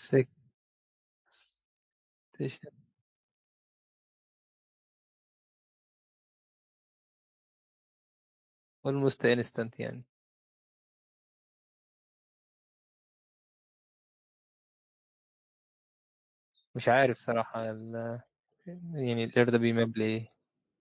سك ستيشن almost instant يعني مش عارف صراحة ال... يعني الاير ده بيماب ليه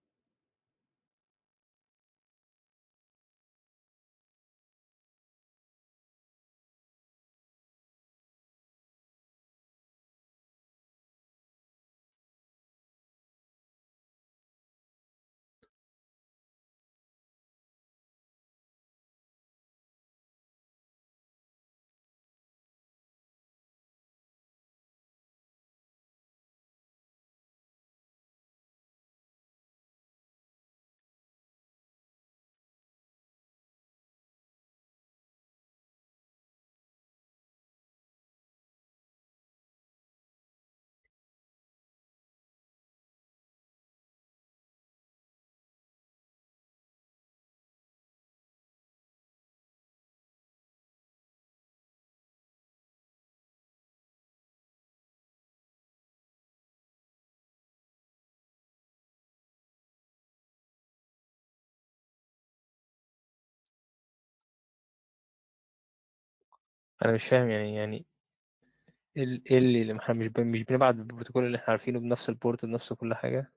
انا مش فاهم يعني يعني ايه ال- إيه اللي اللي احنا مش ب... مش بنبعت بالبروتوكول اللي احنا عارفينه بنفس البورت بنفس كل حاجة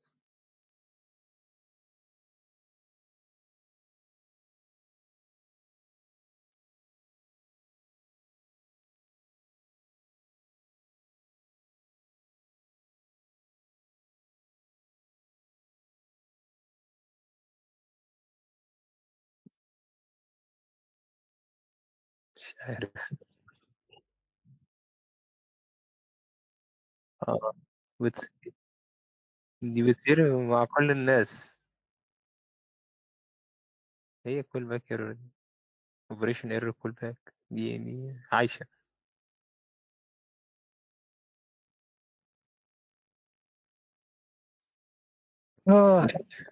مش عارف اه بت... دي بتصير مع كل الناس هي كول باك ايرور اوبريشن ايرور كول باك دي يعني عايشة اه